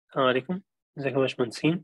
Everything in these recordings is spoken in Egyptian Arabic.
السلام عليكم ازيكم يا باشمهندسين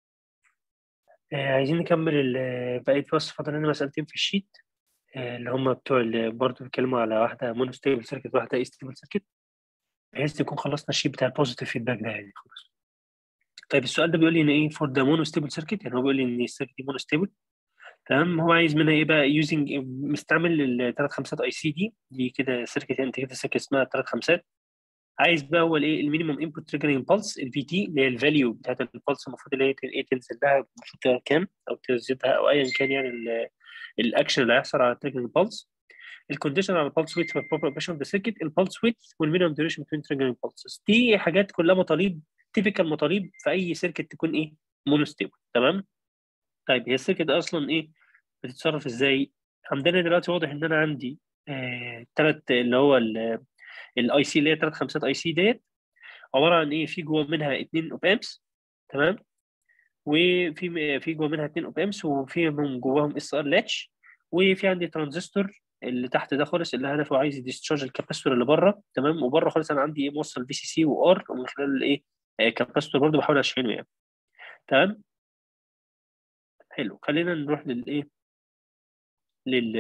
آه عايزين نكمل ال- بقية بس فاضل لنا مسألتين في الشيت آه اللي هم بتوع اللي برضه بيتكلموا على واحدة مونو ستيبل سيركت واحدة اي ستيبل سيركت بحيث نكون خلصنا الشيت بتاع البوزيتيف فيدباك ده يعني خلاص طيب السؤال ده بيقول لي ان ايه فور ذا مونو ستيبل سيركت يعني هو بيقول لي ان السيركت دي مونو ستيبل تمام هو عايز منها ايه بقى يوزنج مستعمل الثلاث خمسات اي سي دي دي كده سيركت انت كده سيركت اسمها ثلاث خمسات عايز بقى هو الايه المينيمم انبوت تريجرنج بلس البي تي اللي هي الفاليو بتاعت البلس المفروض اللي هي ايه تنزل لها المفروض تبقى كام او تزيدها او ايا كان يعني ال- الاكشن اللي هيحصل على التريجرنج بلس الكونديشن على البلس ويت والبروبر اوبريشن اوف ذا سيركت البلس ويت والمينيمم ديوريشن بتوين تريجرنج بلسز دي حاجات كلها مطالب تيبيكال مطالب في اي سيركت تكون ايه مونوستيبل تمام طيب هي السيركت اصلا ايه بتتصرف ازاي عندنا دلوقتي واضح ان انا عندي ثلاث اللي هو الاي سي اللي هي ثلاث خمسات اي سي ديت عباره عن ايه في جوه منها اثنين اوب امبس تمام وفي في جوه منها اثنين اوب امبس وفي من جواهم اس ار لاتش وفي عندي ترانزستور اللي تحت ده خالص اللي هدفه عايز يديسشارج الكاباستور اللي بره تمام وبره خالص انا عندي ايه موصل في سي سي وار ومن خلال الايه كاباستور برضه بحاول اشحنه يعني تمام حلو خلينا نروح للايه لل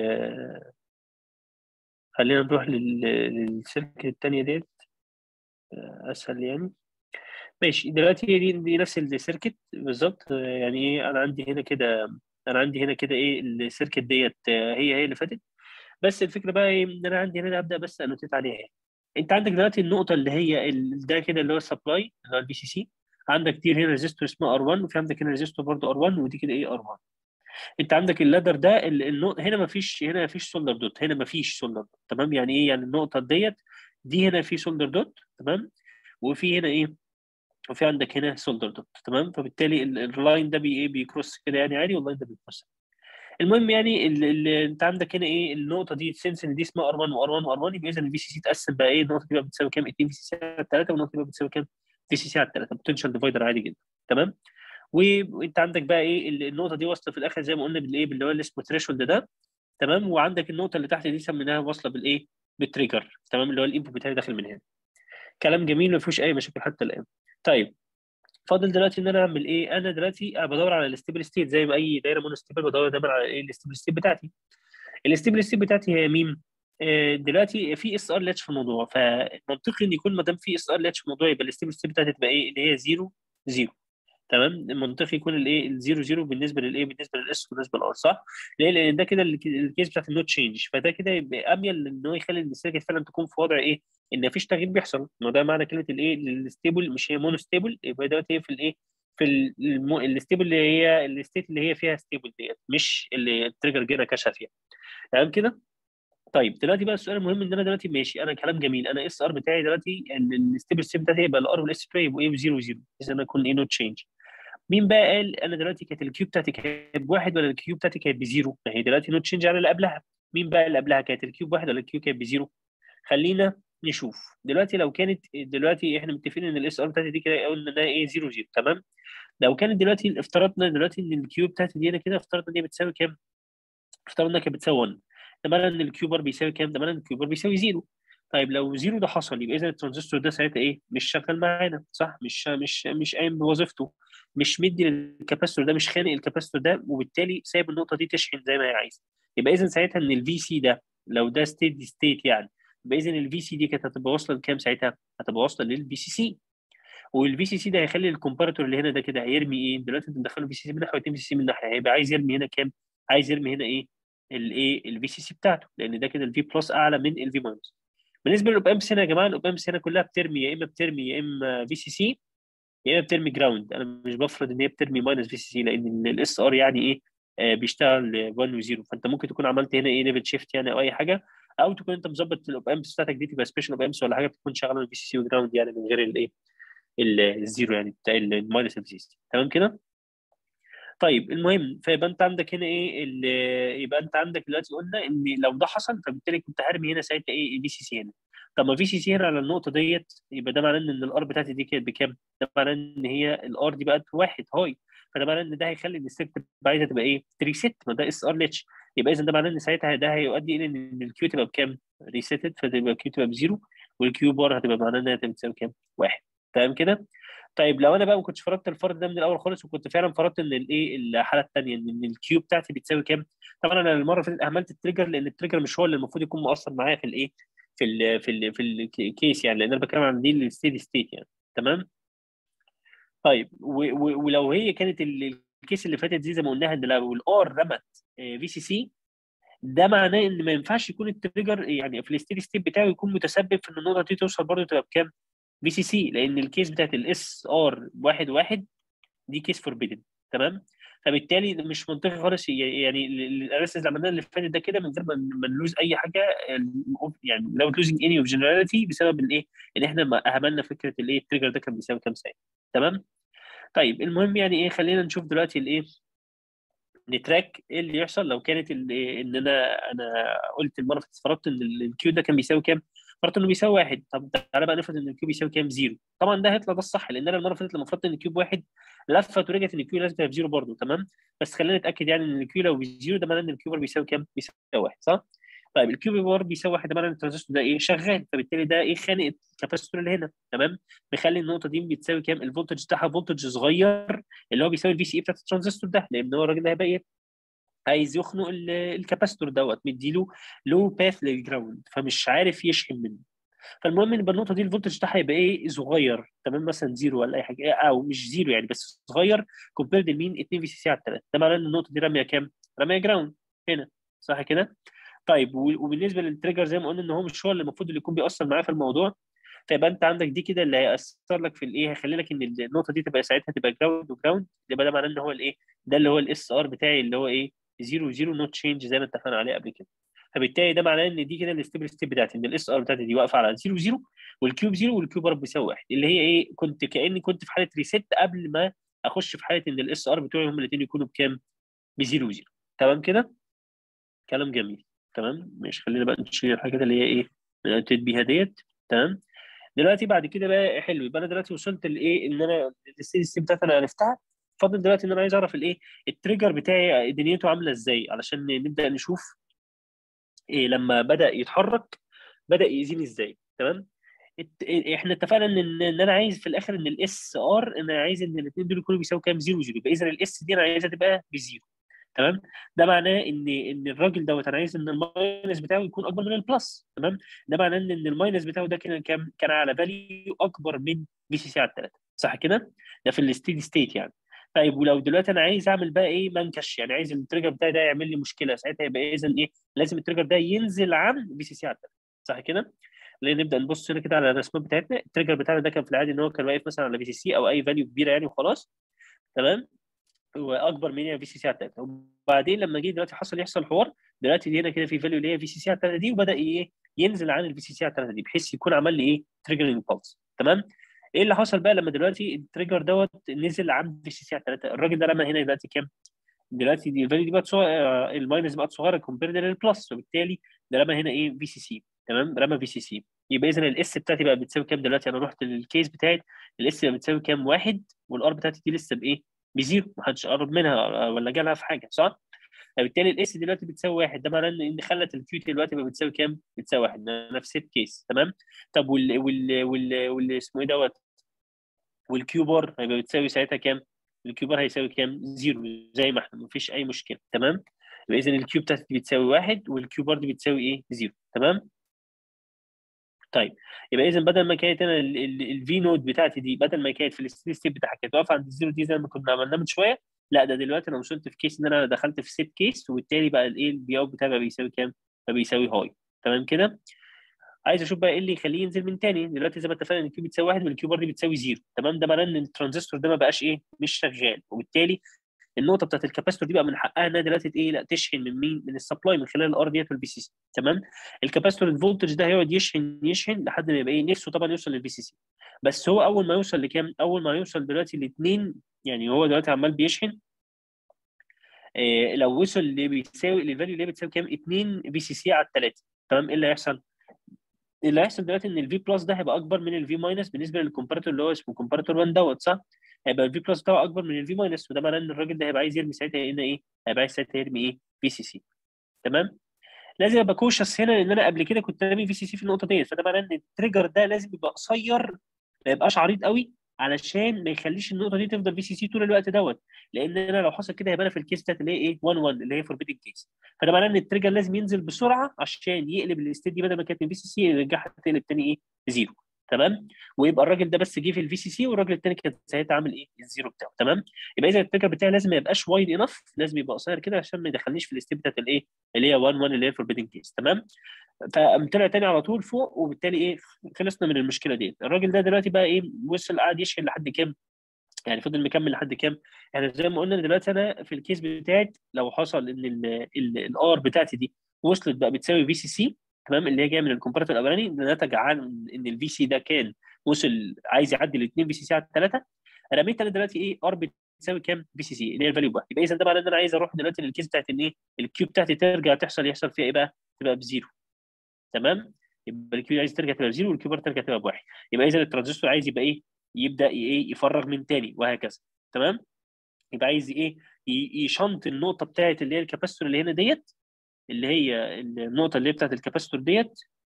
خلينا نروح لل... للسيركت الثانيه ديت اسهل يعني ماشي دلوقتي هي دي, دي نفس السيركت بالظبط يعني ايه انا عندي هنا كده انا عندي هنا كده ايه السيركت ديت هي هي اللي فاتت بس الفكره بقى ايه ان انا عندي هنا ابدا بس انوتيت عليها يعني. انت عندك دلوقتي النقطه اللي هي ال- ده كده اللي هو السبلاي اللي هو البي سي سي عندك كتير هنا ريزيستور اسمه ار 1 وفي عندك هنا ريزيستور برضه ار 1 ودي كده ايه ار 1 انت عندك اللادر ده ال- النقطه هنا ما فيش هنا ما فيش سولدر دوت هنا ما فيش سولدر دوت تمام يعني ايه يعني النقطه ديت دي هنا في سولدر دوت تمام وفي هنا ايه وفي عندك هنا سولدر دوت تمام فبالتالي ال- اللاين ده بي ايه بيكروس كده يعني عادي واللاين ده بيكروس المهم يعني ال ال انت عندك هنا ايه النقطه دي سنس ان دي اسمها ار 1 وار 1 وار 1 يبقى اذا الفي سي سي تقسم بقى ايه النقطه دي بقى بتساوي كام 2 في سي سي على 3 والنقطه دي بقى بتساوي كام في سي سي على 3 بوتنشال ديفايدر عادي جدا تمام و- وانت عندك بقى ايه ال- النقطه دي واصله في الاخر زي ما قلنا بالايه باللي هو اللي اسمه ثريشولد ده تمام وعندك النقطه اللي تحت دي سميناها واصله بالايه بالتريجر تمام اللي هو الانبوت بتاعي داخل من هنا كلام جميل ما فيهوش اي مشاكل حتى الان طيب فاضل دلوقتي ان انا اعمل ايه انا دلوقتي بدور على الاستيبل ستيت زي ما اي دايره مونوستيبل بدور دايما على ايه الاستيبل ستيت بتاعتي الاستيبل ستيت بتاعتي هي مين آه، دلوقتي في اس ار لاتش في الموضوع فمنطقي ان يكون ما دام في اس ار لاتش في الموضوع يبقى الاستيبل ستيت بتاعتي تبقى ايه اللي هي 0 0 تمام منطقي يكون الايه الزيرو زيرو بالنسبه للايه بالنسبه للاس وبالنسبه للار صح؟ ليه؟ لان ده كده الك- الكيس بتاعت النوت تشينج فده كده يبقى اميل ان هو يخلي السيركت فعلا تكون في وضع ايه؟ ان مفيش تغيير بيحصل ما ده معنى كلمه الايه الستيبل مش هي مونو ستيبل يبقى دلوقتي هي في الايه؟ في المو... الستيبل اللي هي الستيت اللي هي فيها ستيبل ديت مش اللي التريجر جينا كشف فيها تمام كده؟ طيب دلوقتي بقى السؤال المهم ان انا دلوقتي ماشي انا كلام جميل انا اس ار بتاعي دلوقتي الستيبل ستيت بتاعتي يبقى الار والاس بتاعي يبقوا ايه 0 0 اذا انا اكون ايه نوت تشينج مين بقى قال انا دلوقتي كانت الكيو بتاعتي كانت بواحد ولا الكيو بتاعتي كانت بزيرو؟ ما هي دلوقتي نوت تشينج على اللي قبلها مين بقى اللي قبلها كانت الكيو بواحد ولا الكيو كانت بزيرو؟ خلينا نشوف دلوقتي لو كانت دلوقتي احنا متفقين ان الاس ار بتاعتي دي كده قلنا انها ايه 0 0 تمام؟ لو كانت دلوقتي افترضنا دلوقتي ان الكيو بتاعتي دي انا كده افترضنا ان هي بتساوي كام؟ افترضنا كانت بتساوي 1 ده معناه ان الكيو بار بيساوي كام؟ ده معناه ان الكيو بار بيساوي 0 طيب لو زيرو ده حصل يبقى اذا الترانزستور ده ساعتها ايه؟ مش شغال معانا صح؟ مش مش مش قايم بوظيفته مش مدي للكاباستور ده مش خانق الكاباستور ده وبالتالي سايب النقطه دي تشحن زي ما هي عايزه يبقى اذا ساعتها ان الفي سي ده لو ده ستيدي ستيت يعني يبقى اذا الفي سي دي كانت هتبقى واصله لكام ساعتها؟ هتبقى واصله للبي سي سي والبي سي سي ده هيخلي الكومباراتور اللي هنا ده كده هيرمي ايه؟ دلوقتي انت مدخله بي سي سي من ناحيه واتنين بي سي سي من ناحيه هيبقى عايز يرمي هنا كام؟ عايز يرمي هنا ايه؟ الايه؟ الفي سي سي بتاعته لان ده كده الفي بلس اعلى من الفي ماينس بالنسبه للاوب امبس هنا يا جماعه الاوب امبس هنا كلها بترمي يا اما بترمي يا اما في سي سي يا اما بترمي جراوند انا مش بفرض ان هي بترمي ماينس في سي سي لان الاس ار يعني ايه آه بيشتغل 1 و0 فانت ممكن تكون عملت هنا ايه ليفل شيفت يعني او اي حاجه او تكون انت مظبط الاوب امبس بتاعتك دي تبقى سبيشال اوب امبس ولا حاجه بتكون شغاله في سي سي وجراوند يعني من غير الايه الزيرو يعني بتاع الماينس في سي سي تمام كده طيب المهم فيبقى انت عندك هنا ايه ال- يبقى انت عندك دلوقتي قلنا ان لو ده حصل فبالتالي كنت هرمي هنا ساعتها ايه البي سي سي هنا طب ما في سي سي هنا على النقطه ديت يبقى ده معناه ان الار بتاعتي دي كانت بكام؟ ده معناه ان هي الار دي بقت واحد هاي فده معناه ان ده هيخلي ان الست تبقى عايزه تبقى ايه؟ تريست ما ده اس ار ليتش يبقى اذا ده معناه ان ساعتها ده هيؤدي الى ان الكيو تبقى بكام؟ ريستد فتبقى الكيو تبقى بزيرو والكيو بار هتبقى معناه انها تبقى بتساوي كام؟ واحد تمام كده؟ طيب لو انا بقى ما كنتش فرضت الفرض ده من الاول خالص وكنت فعلا فرضت ان الايه الحاله الثانيه ان الكيو بتاعتي بتساوي كام طبعا انا المره اللي فاتت اهملت التريجر لان التريجر مش هو اللي المفروض يكون مؤثر معايا في الايه في ال في ال في الكيس يعني لان انا بتكلم عن دي الستيدي ستيت يعني تمام طيب ولو هي كانت الكيس اللي فاتت دي زي ما قلناها ان لو الار رمت في سي سي ده معناه ان ما ينفعش يكون التريجر يعني في الستيدي ستيت بتاعه يكون متسبب في ان النقطه دي توصل برضه تبقى بكام؟ في سي سي لان الكيس بتاعت الاس ار واحد واحد دي كيس فوربيدن تمام؟ فبالتالي مش منطقي خالص يعني الاناليسيس اللي عملناه اللي فاتت ده كده من غير ما نلوز اي حاجه يعني لو لوزنج اني اوف جنراليتي بسبب الايه؟ ان احنا ما اهملنا فكره الايه التريجر ده كان بيساوي كام ساعه تمام؟ طيب المهم يعني ايه خلينا نشوف دلوقتي الايه نتراك ايه اللي يحصل لو كانت ان انا انا قلت المره اللي فرضت ان الكيو ده كان بيساوي كام؟ فرضت انه بيساوي واحد طب تعالى بقى نفرض ان الكيو بيساوي كام؟ زيرو طبعا ده هيطلع ده الصح لان انا المره اللي فاتت لما فرضت ان الكيو بواحد لفت ورجعت ان الكيو لازم تبقى بزيرو برضه تمام بس خلينا نتاكد يعني ان الكيو لو بزيرو ده معناه ان الكيو بيساوي كام؟ بيساوي واحد صح؟ طيب الكيو بار بيساوي واحد ده معناه ان الترانزستور ده ايه شغال فبالتالي ده ايه خانق الكاباسيتور اللي هنا تمام مخلي النقطه دي بتساوي كام الفولتج بتاعها فولتج صغير اللي هو بيساوي الفي سي اي بتاعت الترانزستور ده لان هو الراجل ده هيبقى ايه عايز يخنق الكاباسيتور دوت مديله لو باث للجراوند فمش عارف يشحن منه فالمهم ان النقطه دي الفولتج بتاعها يبقى ايه صغير تمام مثلا زيرو ولا اي حاجه او مش زيرو يعني بس صغير كومبيرد لمين 2 في سي سي على 3 ده معناه ان النقطه دي راميه كام؟ راميه جراوند هنا صح كده؟ طيب وبالنسبه للتريجر زي ما قلنا ان هو مش هو اللي المفروض اللي يكون بيأثر معاه في الموضوع فيبقى انت عندك دي كده اللي هيأثر لك في الايه هيخلي لك ان النقطه دي تبقى ساعتها تبقى جراوند وجراوند يبقى ده معناه ان هو الايه ده اللي هو الاس ار بتاعي اللي هو ايه 0 0 نوت تشينج زي ما اتفقنا عليه قبل كده فبالتالي ده معناه ان دي كده الستيبل ستيب بتاعتي ان الاس ار بتاعتي دي واقفه على 0 0 والكيوب 0 والكيوب ار بيساوي 1 اللي هي ايه كنت كاني كنت في حاله ريست قبل ما اخش في حاله ان الاس ار بتوعي هم الاثنين يكونوا بكام؟ ب 0 0 تمام كده؟ كلام جميل تمام مش خلينا بقى نشيل الحاجات اللي هي ايه بنبتدي بيها ديت تمام دلوقتي بعد كده بقى حلو يبقى انا دلوقتي وصلت لايه ان انا الستيج ستيب بتاعتي انا عرفتها فاضل دلوقتي ان انا عايز اعرف الايه التريجر بتاعي دنيته عامله ازاي علشان نبدا نشوف إيه لما بدا يتحرك بدا يأذيني ازاي تمام احنا اتفقنا ان ان انا عايز في الاخر ان الاس ار انا عايز ان الاثنين دول يكونوا بيساوي كام 0 0 يبقى اذا الاس دي انا عايزها تبقى بزيرو تمام ده معناه ان ان الراجل دوت انا عايز ان الماينس بتاعه يكون اكبر من البلس تمام ده معناه ان ان الماينس بتاعه ده كان كام كان على فاليو اكبر من بي سي سي على 3 صح كده ده في الستيدي ستيت يعني طيب ولو دلوقتي انا عايز اعمل بقى ايه منكش يعني عايز التريجر بتاعي ده يعمل لي مشكله ساعتها يبقى اذا ايه لازم التريجر ده ينزل عن بي سي سي على 3 صح كده خلينا نبدا نبص هنا كده على الرسمات بتاعتنا التريجر بتاعنا ده كان في العادي ان هو كان واقف مثلا على بي سي سي او اي فاليو كبيره يعني وخلاص تمام واكبر من في سي سي على 3 وبعدين لما جه دلوقتي حصل يحصل حوار دلوقتي دي هنا كده في فاليو اللي هي في سي سي على 3 دي وبدا ايه ينزل عن الفي سي سي على 3 دي بحيث يكون عمل لي ايه تريجرنج بالز تمام ايه اللي حصل بقى لما دلوقتي التريجر دوت نزل عن في سي سي على 3 الراجل ده رمى هنا دلوقتي كام؟ دلوقتي دي الفاليو دي بقت صغيره الماينس بقت صغيره كومبيرد للبلس وبالتالي ده رمى هنا ايه في سي سي تمام رمى في سي سي يبقى اذا الاس بتاعتي بقى بتساوي كام دلوقتي انا رحت للكيس بتاعت الاس بقى بتساوي كام واحد والار بتاعتي دي لسه بايه بزيرو محدش قرب منها ولا جالها في حاجه صح؟ فبالتالي الاس دلوقتي بتساوي واحد ده معناه ان خلت الكيو دلوقتي بقى بتساوي كام؟ بتساوي واحد نفس سيت كيس تمام؟ طب وال وال وال, وال اسمه ايه دوت والكيو بار هيبقى بتساوي ساعتها كام؟ الكيو بار هيساوي كام؟ زيرو زي ما احنا مفيش اي مشكله تمام؟ يبقى اذا الكيو بتاعتي بتساوي واحد والكيو بار دي بتساوي ايه؟ زيرو تمام؟ طيب يبقى اذا بدل ما كانت انا الفي نود بتاعتي دي بدل ما كانت في الستيت ستيت بتاعها كانت واقفه عند الزيرو دي زي ما كنا عملناه من شويه لا ده دلوقتي انا وصلت في كيس ان انا دخلت في سيت كيس وبالتالي بقى الايه البي اوت بتاعي بقى بيساوي كام؟ فبيساوي هاي تمام كده؟ عايز اشوف بقى ايه اللي يخليه ينزل من تاني دلوقتي زي ما اتفقنا ان الكيو بتساوي واحد والكيو بار دي بتساوي زيرو تمام ده معناه ان الترانزستور ده ما بقاش ايه مش شغال وبالتالي النقطه بتاعت الكاباستور دي بقى من حقها انها دلوقتي ايه لا تشحن من مين من السبلاي من خلال الار ديت والبي سي سي تمام الكاباستور الفولتج ده هيقعد يشحن يشحن لحد ما يبقى ايه نفسه طبعا يوصل للبي سي سي بس هو اول ما يوصل لكام اول ما يوصل دلوقتي لاثنين يعني هو دلوقتي عمال بيشحن إيه لو وصل اللي بيساوي الفاليو اللي بتساوي كام 2 بي سي سي على 3 تمام ايه اللي هيحصل؟ اللي هيحصل دلوقتي ان الفي بلس ده هيبقى اكبر من الفي ماينس بالنسبه للكومبارتور اللي هو اسمه كومبارتور 1 دوت صح؟ هيبقى الفي بلس بتاعه اكبر من الفي ماينس وده معناه ان الراجل ده هيبقى عايز يرمي ساعتها هنا ايه؟ هيبقى عايز ساعتها يرمي ايه؟ بي سي سي تمام؟ لازم ابقى كوشس هنا لان انا قبل كده كنت رامي في سي سي في النقطه ديت فده معناه ان التريجر ده لازم يبقى قصير ما يبقاش عريض قوي علشان ما يخليش النقطه دي تفضل في سي سي طول الوقت دوت لان انا لو حصل كده هيبقى انا في الكيس بتاعت اللي هي ايه 1 1 اللي هي فوربيدنج كيس فده معناه ان التريجر لازم ينزل بسرعه عشان يقلب الستيت دي بدل ما كانت من في سي سي يرجعها تقلب تاني ايه زيرو تمام ويبقى الراجل ده بس جه في الفي سي سي والراجل الثاني كان ساعتها عامل ايه الزيرو بتاعه تمام يبقى اذا التريجر بتاعي لازم ما يبقاش وايد انف لازم يبقى قصير كده عشان ما يدخلنيش في الستيت بتاعت الايه اللي هي 1 1 اللي هي فوربيدنج كيس تمام فقام طلع تاني على طول فوق وبالتالي ايه خلصنا من المشكله دي الراجل ده دلوقتي بقى ايه وصل قاعد يشحن لحد كام يعني فضل مكمل لحد كام يعني زي ما قلنا دلوقتي انا في الكيس بتاعت لو حصل ان الار بتاعتي دي وصلت بقى بتساوي في سي سي تمام اللي هي جايه من الكومبارتور الاولاني ده نتج عن ان الفي سي ده كان وصل عايز يعدي الاثنين في سي سي على الثلاثه رميت انا دلوقتي ايه ار بتساوي كام بي سي سي اللي هي الفاليو بقى يبقى اذا ده معناه ان انا عايز اروح دلوقتي للكيس بتاعت ان ايه الكيو بتاعتي ترجع تحصل يحصل فيها ايه بقى تبقى بزيرو تمام يبقى الكيو عايز ترجع تبقى بزيرو والكيو ترجع تبقى بواحد يبقى اذا الترانزستور عايز يبقى ايه يبدا ايه يفرغ من تاني وهكذا تمام يبقى عايز ايه يشنط النقطه بتاعت اللي هي الكاباستور اللي هنا ديت اللي هي النقطه اللي هي بتاعت الكاباستور ديت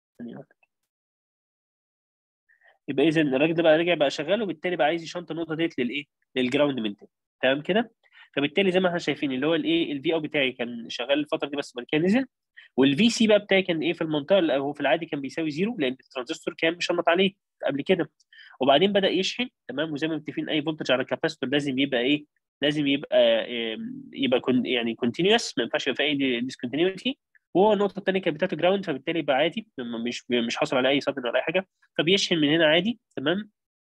يبقى اذا الراجل ده بقى رجع بقى شغال وبالتالي بقى عايز يشنط النقطه ديت للايه للجراوند من تاني تمام كده فبالتالي زي ما احنا شايفين اللي هو الايه الفي او بتاعي كان شغال الفتره دي بس بعد كده نزل والفي سي بقى بتاعي كان ايه في المنطقه اللي هو في العادي كان بيساوي زيرو لان الترانزستور كان مشنط عليه قبل كده وبعدين بدا يشحن تمام وزي ما متفقين اي فولتج على الكاباسيتور لازم يبقى ايه لازم يبقى يبقى كون يعني كونتينوس ما ينفعش يبقى في اي ديسكونتينيوتي وهو النقطه الثانيه كانت بتاعته جراوند فبالتالي يبقى عادي مش مش حاصل على اي صدمه ولا اي حاجه فبيشحن من هنا عادي تمام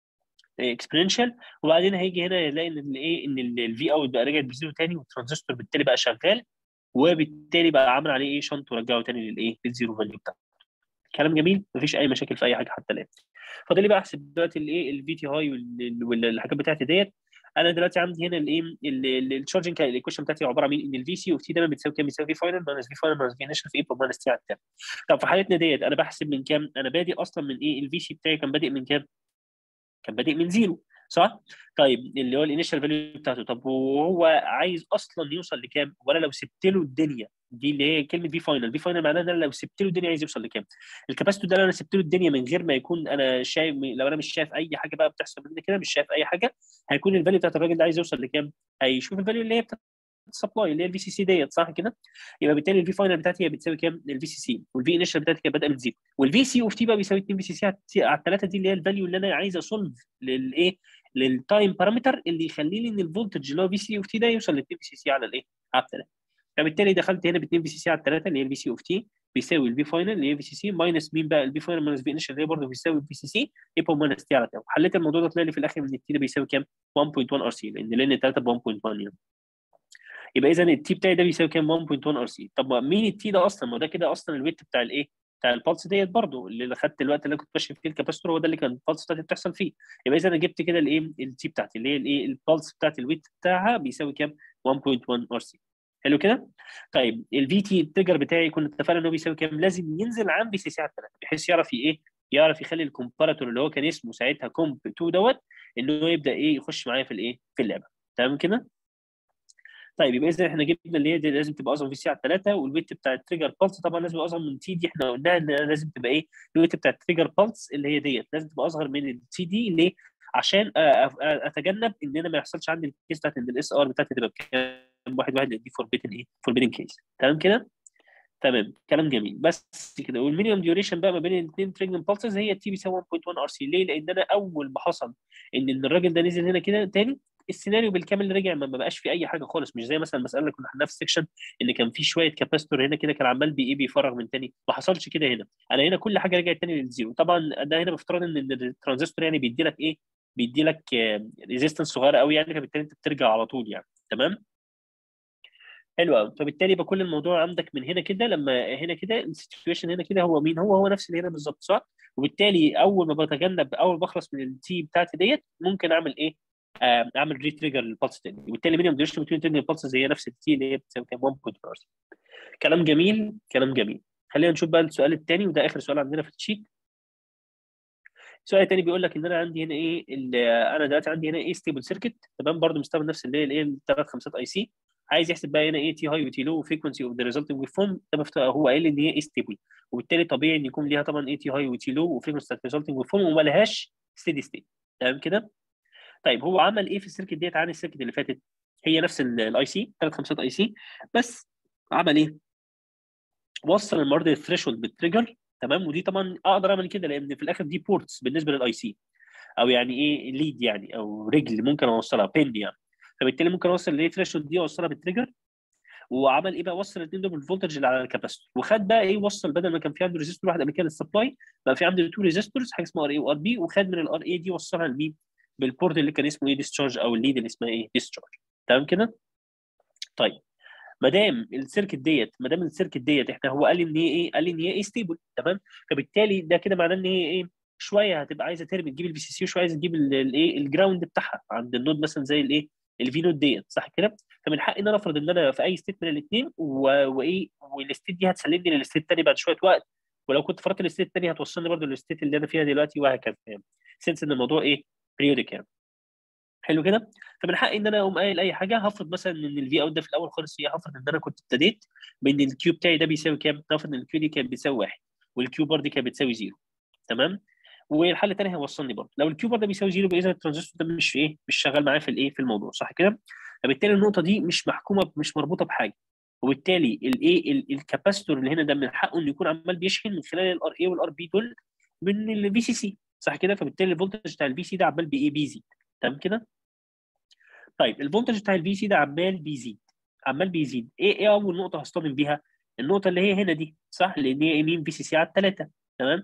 اكسبوننشال وبعدين هيجي هنا يلاقي ان الايه ان الفي اوت بقى رجعت بزيرو تاني والترانزستور بالتالي بقى شغال وبالتالي بقى عمل عليه ايه شنط ورجعه تاني للايه للزيرو فاليو بتاعته كلام جميل مفيش اي مشاكل في اي حاجه حتى الان فاضل لي بقى احسب دلوقتي الايه الفي تي هاي والحاجات بتاعتي ديت انا دلوقتي عندي هنا الايه التشارجنج الايكويشن بتاعتي عباره عن ان الفي سي اوف تي دايما بتساوي كام؟ بتساوي في فاينل ماينس في فاينل ماينس في انيشال في اي ماينس تي على التام طب في حالتنا ديت انا بحسب من كام؟ انا بادئ اصلا من ايه؟ الفي سي بتاعي كان بادئ من كام؟ كان بادئ من زيرو صح؟ طيب اللي هو الانيشال فاليو بتاعته طب وهو عايز اصلا يوصل لكام؟ وانا لو سبت له الدنيا دي اللي هي كلمه في فاينل في فاينل معناها ان انا لو سبت له الدنيا عايز يوصل لكام الكاباسيتور ده لو انا سبت له الدنيا من غير ما يكون انا شايف لو انا مش شايف اي حاجه بقى بتحصل مني كده مش شايف اي حاجه هيكون الفاليو بتاعت الراجل ده عايز يوصل لكام هيشوف الفاليو اللي هي بتاعت السبلاي اللي هي الفي سي سي ديت صح كده يبقى بالتالي الفي فاينل بتاعتي هي بتساوي كام الفي سي سي والفي انيشال بتاعتي كانت بادئه من زيرو والفي سي اوف تي بقى بيساوي 2 في سي سي على الثلاثه دي اللي هي الفاليو اللي انا عايز اسولف للايه للتايم بارامتر اللي يخلي لي ان الفولتج اللي هو في سي اوف تي ده يوصل ل 2 في سي سي على الايه على الثلاثه فبالتالي دخلت هنا ب 2 في سي سي على الثلاثه اللي هي الفي سي اوف تي بيساوي الفي فاينل اللي هي في سي سي ماينس مين بقى الفي فاينل ماينس في انيشال اللي هي برضه بيساوي الفي سي سي يبقى ماينس تي على تاو حليت الموضوع ده طلع لي في الاخر ان التي ده بيساوي كام 1.1 ار سي لان لان 3 ب 1.1 يعني يبقى اذا التي بتاعي ده بيساوي كام 1.1 ار سي طب مين التي ده اصلا ما ده كده اصلا الويت بتاع الايه بتاع البلس ديت برضه اللي خدت الوقت اللي كنت ماشي فيه الكاباستور هو ده اللي كان البلس بتاعتي بتحصل فيه يبقى اذا انا جبت كده الايه التي بتاعتي اللي هي الايه البلس بتاعت الويت بتاعها بيساوي كام 1.1 ار سي حلو كده طيب الفي تي التريجر بتاعي كنا اتفقنا ان هو بيساوي كام لازم ينزل عن بي سي سي على 3 بحيث يعرف ايه يعرف يخلي الكومباراتور اللي هو كان اسمه ساعتها كومب 2 دوت ان هو يبدا ايه يخش معايا في الايه في اللعبه تمام كده طيب يبقى اذا احنا جبنا اللي هي دي لازم تبقى اصغر في سي على 3 والويت بتاع التريجر بالس طبعا لازم يبقى اصغر من تي دي احنا قلناها ان لازم تبقى ايه الويت بتاع التريجر بالس اللي هي ديت لازم تبقى اصغر من التي دي ليه؟ عشان اتجنب ان انا ما يحصلش عندي الكيس بتاعت ان الاس ار بتاعتي تبقى بكام واحد واحد لان دي فوربيتن ايه؟ فوربيتن كيس تمام كده؟ تمام كلام جميل بس كده والمينيمم ديوريشن بقى ما بين الاثنين تريجن بالسز هي تي بيساوي 1.1 ار سي ليه؟ لان انا اول ما حصل ان الراجل ده نزل هنا كده تاني السيناريو بالكامل رجع ما بقاش في اي حاجه خالص مش زي مثلا المساله اللي كنا حلناها في السكشن ان كان في شويه كاباستور هنا كده كان عمال بي ايه بيفرغ من تاني ما حصلش كده هنا انا هنا كل حاجه رجعت تاني للزيرو طبعا ده هنا بافتراض ان الترانزستور يعني بيدي لك ايه بيدي لك ريزيستنس صغيره قوي يعني فبالتالي انت بترجع على طول يعني تمام حلو قوي فبالتالي يبقى كل الموضوع عندك من هنا كده لما هنا كده السيتويشن هنا كده هو مين هو هو نفس اللي هنا بالظبط صح وبالتالي اول ما بتجنب اول ما بخلص من التي بتاعتي ديت ممكن اعمل ايه اعمل ري تريجر للبلس تاني وبالتالي مينيمم ديوريشن بتوين تريجر البلس هي نفس التي اللي هي بتساوي كام 1.4 كلام جميل كلام جميل خلينا نشوف بقى السؤال الثاني وده اخر سؤال عندنا في الشيت السؤال الثاني بيقول لك ان انا عندي هنا ايه انا دلوقتي عندي هنا ايه ستيبل سيركت تمام برضه مستخدم نفس اللي هي الايه الثلاث خمسات اي سي عايز يحسب بقى هنا ايه تي هاي وتي لو وفريكونسي اوف ذا ريزلتنج ويف فورم هو قايل ان هي ايه ستيبل وبالتالي طبيعي ان يكون ليها طبعا ايه تي هاي وتي لو وفريكونسي اوف ريزلتنج ويف فورم وما لهاش ستيدي ستيت تمام كده طيب هو عمل ايه في السيركت ديت عن السيركت اللي فاتت هي نفس الاي سي ثلاث خمسات اي سي بس عمل ايه وصل المره الثريشولد بالتريجر تمام ودي طبعا اقدر اعمل كده لان في الاخر دي بورتس بالنسبه للاي سي او يعني ايه ليد يعني او رجل ممكن اوصلها بين يعني فبالتالي ممكن اوصل الايه ثريشولد دي اوصلها بالتريجر وعمل ايه بقى وصل الاثنين دول بالفولتج اللي على الكاباسيتور وخد بقى ايه وصل بدل ما كان في عنده ريزيستور واحد قبل كده للسبلاي بقى في عنده تو ريزيستورز حاجه اسمها ار اي وار بي وخد من الار اي دي وصلها لمين؟ بالبورت اللي كان اسمه ايه ديسشارج او الليد اللي اسمها ايه ديسشارج تمام كده؟ طيب ما دام السيركت ديت ما دام السيركت ديت احنا هو قال لي ان هي ايه؟ قال لي ان هي ايه ستيبل تمام؟ فبالتالي ده كده معناه ان هي ايه؟ شويه هتبقى عايزه ترمي تجيب الفي سي سي وشويه عايزه تجيب الايه الجراوند بتاعها عند النود مثلا زي الايه الفي نود ديت صح كده فمن حقي ان انا افرض ان انا في اي ستيت من الاثنين وايه والستيت دي هتسلمني للستيت الثاني بعد شويه وقت ولو كنت فرضت الستيت الثاني هتوصلني برضه للستيت اللي انا فيها دلوقتي وهكذا يعني سنس ان الموضوع ايه بريودك يعني حلو كده فمن حقي ان انا اقوم قايل اي حاجه هفرض مثلا ان الفي اوت ده في الاول خالص هي هفرض ان انا كنت ابتديت بان الكيو بتاعي ده بيساوي كام؟ هفرض ان الكيو دي كانت بتساوي واحد والكيو بار دي كانت بتساوي زيرو تمام؟ والحل الثاني هيوصلني برضه لو الكيو بار ده بيساوي زيرو يبقى اذا الترانزستور ده مش ايه مش شغال معايا في الايه في الموضوع صح كده؟ فبالتالي النقطه دي مش محكومه مش مربوطه بحاجه وبالتالي الايه الكاباستور اللي هنا ده من حقه انه يكون عمال بيشحن من خلال الار اي والار بي دول من الفي سي سي صح كده فبالتالي الفولتج بتاع الفي سي ده عمال بايه بيزيد تمام كده طيب الفولتج بتاع الفي سي ده عمال بيزيد عمال بيزيد ايه ايه اول نقطه هصطدم بيها النقطه اللي هي هنا دي صح لان هي مين في سي سي على الثلاثه تمام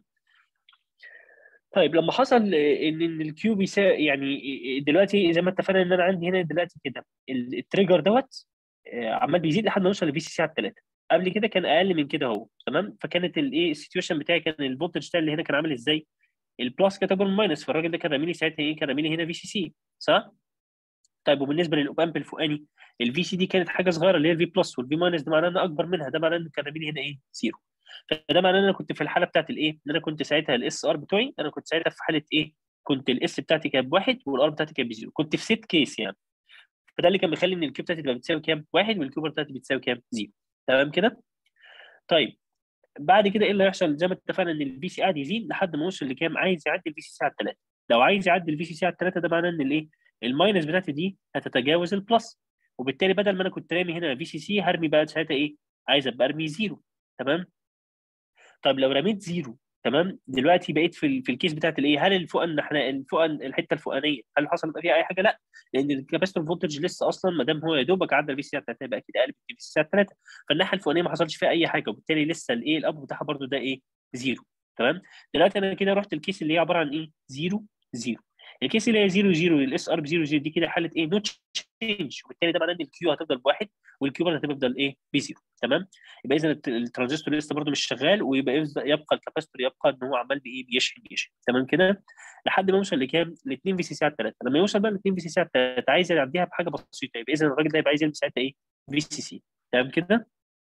طيب لما حصل ان ان الكيو بيساوي يعني دلوقتي زي ما اتفقنا ان انا عندي هنا دلوقتي كده التريجر دوت عمال بيزيد لحد ما يوصل لفي سي سي على الثلاثه قبل كده كان اقل من كده اهو تمام فكانت الايه السيتويشن بتاعي كان الفولتج بتاعي اللي هنا كان عامل ازاي؟ البلس كانت اكبر من الماينس فالراجل ده كان رامي لي ساعتها ايه؟ كان رامي لي هنا في سي سي صح؟ طيب وبالنسبه للاوبامب الفوقاني الفي سي دي كانت حاجه صغيره اللي هي الفي بلس والفي ماينس ده معناه ان اكبر منها ده معناه ان كان رامي لي هنا ايه؟ زيرو فده معناه ان انا كنت في الحاله بتاعت الايه؟ ان انا كنت ساعتها الاس ار بتوعي انا كنت ساعتها في حاله ايه؟ كنت الاس بتاعتي كانت بواحد والار بتاعتي كانت بزيرو كنت في سيت كيس يعني فده اللي كان بيخلي ان الكيو بتاعتي تبقى بتساوي كام؟ واحد والكيو بتاعتي بتساوي كام؟ زيرو تمام كده؟ طيب بعد كده ايه اللي هيحصل زي ما اتفقنا ان البي سي قاعد يزيد لحد ما وصل لكام عايز يعدي البي سي سي على الثلاثه لو عايز يعدي البي سي سي على الثلاثه ده معناه ان الايه الماينس بتاعتي دي هتتجاوز البلس وبالتالي بدل ما انا كنت رامي هنا في سي سي هرمي بقى ساعتها ايه عايز ابقى ارمي زيرو تمام طيب لو رميت زيرو تمام دلوقتي بقيت في في الكيس بتاعت الايه هل الفوق احنا الفوق الحته الفوقانيه هل حصل بقى فيها اي حاجه لا لان الكاباستور فولتج لسه اصلا ما دام هو يا دوبك عدى الفي سي على 3 يبقى اكيد اقل من الفي سي على 3 فالناحيه الفوقانيه ما حصلش فيها اي حاجه وبالتالي لسه الايه الاب بتاعها برده ده ايه زيرو تمام دلوقتي انا كده رحت الكيس اللي هي عباره عن ايه زيرو زيرو الكيس اللي هي 0 0 الاس ار ب 0 0 دي كده حاله ايه نوت تشينج وبالتالي ده معناه ان الكيو هتفضل بواحد والكيو هتفضل ايه بزيرو تمام يبقى اذا الترانزستور لسه برده مش شغال ويبقى يبقى الكاباستور يبقى ان هو عمال بايه بيشحن بيشحن تمام كده لحد ما يوصل لكام؟ ل 2 في سي سي على 3 لما يوصل بقى ل 2 في سي سي على 3 عايز يعديها بحاجه بسيطه يبقى اذا الراجل ده يبقى عايز يلبس ساعتها ايه؟ في سي سي تمام كده؟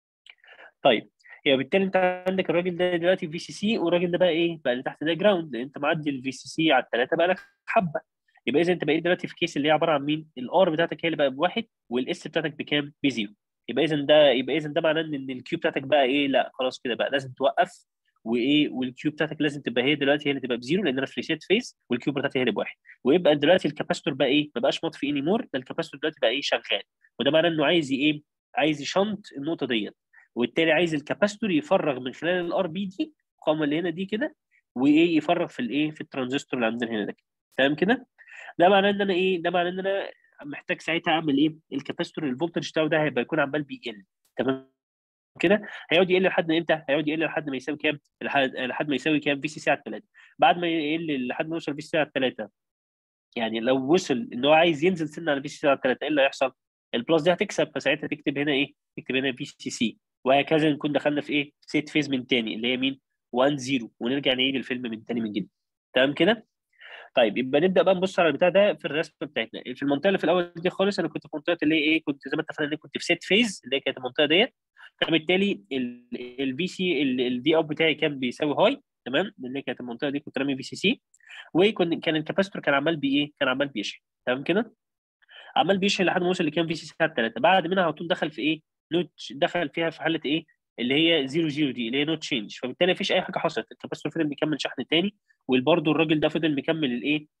طيب يبقى بالتالي انت عندك الراجل ده دلوقتي في سي سي والراجل ده بقى ايه؟ بقى اللي تحت ده جراوند لان انت معدي الفي سي سي على الثلاثه بقى لك حبه يبقى اذا انت بقيت دلوقتي في كيس اللي هي عباره عن مين؟ الار بتاعتك هي اللي بقى بواحد والاس بتاعتك بكام؟ بزيرو يبقى اذا ده يبقى اذا ده معناه ان الكيو بتاعتك بقى ايه؟ لا خلاص كده بقى لازم توقف وايه والكيو بتاعتك لازم تبقى هي دلوقتي هي اللي تبقى بزيرو لان انا في ريسيت فيس والكيو بتاعتي هي اللي بواحد ويبقى دلوقتي الكاباستور بقى ايه؟ ما بقاش مطفي اني مور ده الكاباستور دلوقتي بقى ايه شغال وده معناه انه عايز ايه؟ عايز يشنط النقطه ديت وبالتالي عايز الكاباستور يفرغ من خلال الار بي دي القامه اللي هنا دي كده وايه يفرغ في الايه في الترانزستور اللي عندنا هنا ده تمام كده ده معناه ان انا ايه ده معناه ان انا محتاج ساعتها اعمل ايه الكاباستور الفولتج بتاعه ده هيبقى يكون عمال بيقل تمام كده هيقعد يقل لحد امتى هيقعد يقل لحد ما يساوي كام لحد, لحد ما يساوي كام في سي سي على 3 بعد ما يقل لحد ما يوصل في سي سي على 3 يعني لو وصل ان هو عايز ينزل سنه على في سي سي على 3 ايه اللي هيحصل البلس دي هتكسب فساعتها تكتب هنا ايه تكتب هنا في سي سي وهكذا نكون دخلنا في ايه سيت فيز من تاني اللي هي مين 1 0 ونرجع نعيد الفيلم من تاني من جديد تمام كده طيب يبقى نبدا بقى نبص على البتاع ده في الرسمه بتاعتنا في المنطقه اللي في الاول دي خالص انا كنت في منطقه اللي هي ايه كنت زي ما اتفقنا ان كنت في سيت فيز اللي هي كانت المنطقه ديت فبالتالي الفي سي الفي اوت بتاعي كان بيساوي هاي تمام اللي هي كانت المنطقه دي كنت رامي في سي سي وكان كان الكاباستور كان عمال بايه كان عمال بيشحن تمام كده عمال بيشحن لحد ما وصل لكام في سي سي على 3 بعد منها على طول دخل في ايه نوت دخل فيها في حاله ايه اللي هي 0 0 دي اللي هي نوت تشينج فبالتالي مفيش اي حاجه حصلت الكاباستور فضل مكمل شحن تاني وبرده الراجل ده فضل مكمل الايه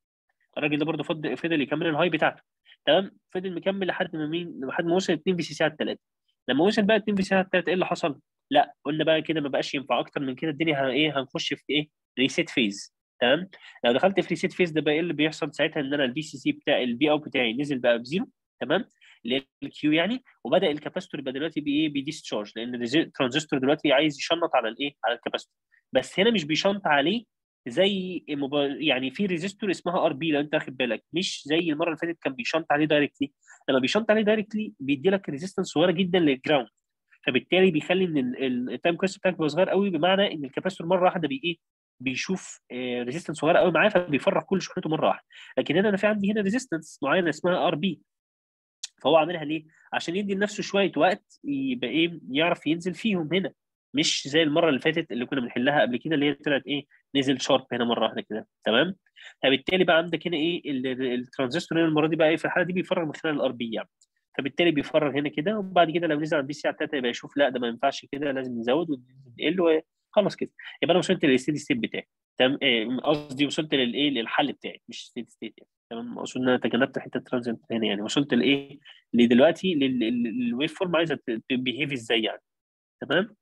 الراجل ده برضه فضل فضل يكمل الهاي بتاعته تمام فضل مكمل لحد ما مين لحد ما وصل 2 في سي سي على 3 لما وصل بقى 2 في سي على 3 ايه اللي حصل؟ لا قلنا بقى كده ما بقاش ينفع اكتر من كده الدنيا ه- ايه هنخش في ايه؟ ريسيت فيز تمام لو دخلت في ريسيت فيز ده بقى ايه اللي بيحصل ساعتها ان انا البي سي سي بتاع البي اوت بتاعي نزل بقى بزيرو تمام اللي هي الكيو يعني وبدا الكاباستور يبقى دلوقتي بايه بيديسشارج لان الترانزستور دلوقتي عايز يشنط على الايه على الكاباستور بس هنا مش بيشنط عليه زي مبا... يعني في ريزيستور اسمها ار بي لو انت واخد بالك مش زي المره اللي فاتت كان بيشنط عليه دايركتلي لما بيشنط عليه دايركتلي بيدي لك ريزيستنس صغيره جدا للجراوند فبالتالي بيخلي ان التايم كويست بتاعك بيبقى صغير قوي بمعنى ان الكاباستور مره واحده بي ايه بيشوف ريزيستنس صغيره قوي معاه فبيفرغ كل شحنته مره واحده لكن هنا انا في عندي هنا ريزيستنس معينه اسمها ار بي فهو عاملها ليه؟ عشان يدي لنفسه شويه وقت يبقى ايه يعرف ينزل فيهم هنا مش زي المره اللي فاتت اللي كنا بنحلها قبل كده اللي هي طلعت ايه نزل شارب هنا مره واحده كده تمام فبالتالي بقى عندك هنا ايه ال- ال- الترانزستور هنا المره دي بقى ايه في الحاله دي بيفرغ من خلال الار بي يعني فبالتالي بيفرغ هنا كده وبعد كده لو نزل على البي سي على 3 يبقى يشوف لا ده ما ينفعش كده لازم نزود ونقل وخلاص كده يبقى انا وصلت للستيدي ستيت بتاعي تمام إيه، قصدي وصلت للايه للحل بتاعي مش ستيدي ستيت يعني تمام اقصد ان انا تجنبت حته ترانزنت هنا يعني وصلت لايه لدلوقتي للويف فورم عايزه تبيهيف ازاي يعني تمام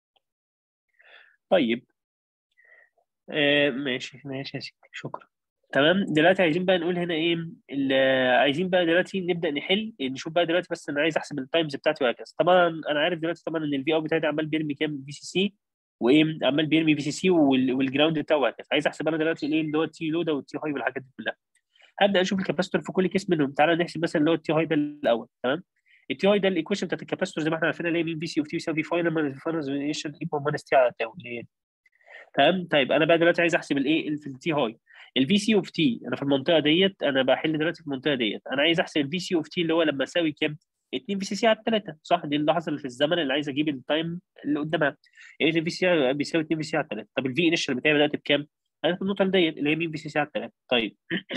طيب آه ماشي ماشي يا سيدي شكرا تمام دلوقتي عايزين بقى نقول هنا ايه ال- عايزين بقى دلوقتي نبدا نحل نشوف بقى دلوقتي بس انا عايز احسب التايمز بتاعتي وهكذا طبعا انا عارف دلوقتي طبعا ان الفي او بتاعتي عمال بيرمي كام في سي سي وايه عمال بيرمي في سي سي والجراوند بتاعه وهكذا عايز احسب انا دلوقتي الايه اللي هو التي لو ده والتي هاي والحاجات دي كلها هبدا اشوف الكاباستور في كل كيس منهم تعالى نحسب مثلا اللي هو التي هاي ده الاول تمام التي هاي ده الايكويشن بتاعت الكاباستور زي ما احنا عارفين اللي هي مين في سي اوف تي يساوي في فاينل ماينس فاينل ايكوال ماينس تي على تاو اللي هي تمام طيب انا بقى دلوقتي عايز احسب الايه في التي هاي الفي سي اوف تي انا في المنطقه ديت انا بحل دلوقتي في المنطقه ديت انا عايز احسب الفي سي اوف تي اللي هو لما اساوي كام 2 في سي سي على 3 صح دي اللحظه اللي في الزمن اللي عايز اجيب التايم اللي قدامها يعني الفي سي بيساوي 2 في سي على 3 طب الفي انيشال بتاعي بدات بكام؟ انا في النقطه ديت اللي هي مين في سي سي على 3 طيب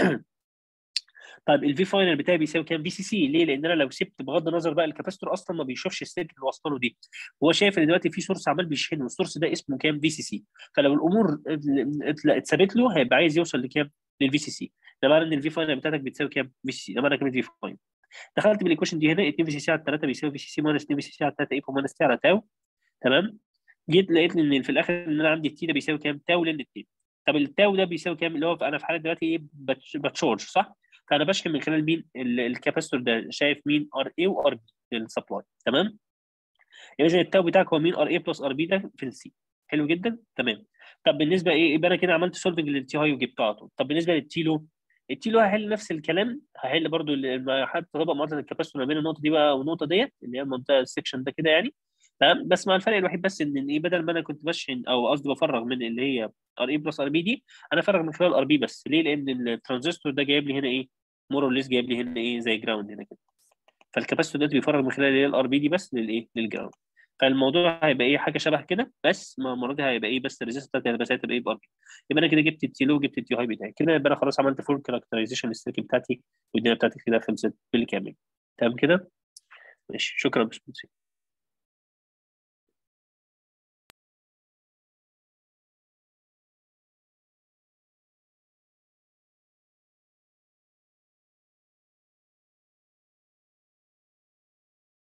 طيب الفي فاينل بتاعي بيساوي كام في سي سي ليه لان انا لو سبت بغض النظر بقى الكاباستور اصلا ما بيشوفش السلك اللي واصله له دي هو شايف ان دلوقتي في سورس عمال بيشحنه والسورس ده اسمه كام في سي سي فلو الامور ات- اتثبت له هيبقى عايز يوصل لكام للفي سي سي ده معنى ان الفي فاينل بتاعتك بتساوي كام في سي سي ده معنى كام في فاينل دخلت بالايكويشن دي هنا 2 في سي سي على 3 بيساوي في سي سي ماينس 2 في سي سي على 3 ايكو ماينس تي على تاو تمام جيت لقيت ان في الاخر ان انا عندي التي ده بيساوي كام تاو لان التي طب التاو ده بيساوي كام اللي هو انا في حاله دلوقتي ايه بتش- بتشارج صح فانا بشحن من خلال مين ال- الكاباستور ده شايف مين ار اي وار بي للسبلاي تمام يبقى اذا التاو بتاعك هو مين ار اي بلس ار بي ده في السي حلو جدا تمام طب بالنسبه ايه يبقى انا كده عملت سولفنج للتي هاي وجبته على طول طب بالنسبه للتي لو التي لو هحل نفس الكلام هحل برضو حتى طبق معادله الكاباستور ما بين النقطه دي بقى والنقطه ديت اللي هي المنطقه السكشن ده كده يعني تمام بس مع الفرق الوحيد بس ان ايه بدل ما انا كنت بشحن او قصدي بفرغ من اللي هي ار اي بلس ار بي دي انا فرغ من خلال ار بي بس ليه؟ لان الترانزستور ده جايب لي هنا ايه؟ مور اور ليس جايب لي هنا ايه زي جراوند هنا كده فالكاباستور ده بيفرغ من خلال الار بي دي بس للايه؟ للجراوند فالموضوع هيبقى ايه حاجه شبه كده بس ما المره دي هيبقى ايه بس الريزيستنس بتاعتي هتبقى ساعتها بايه بار بي يبقى انا كده جبت التي لو وجبت التي هاي بتاعي كده يبقى انا خلاص عملت فول كاركترايزيشن للسيركت بتاعتي والدنيا بتاعتي كده خلصت بالكامل تمام كده؟ ماشي شكرا يا باشمهندس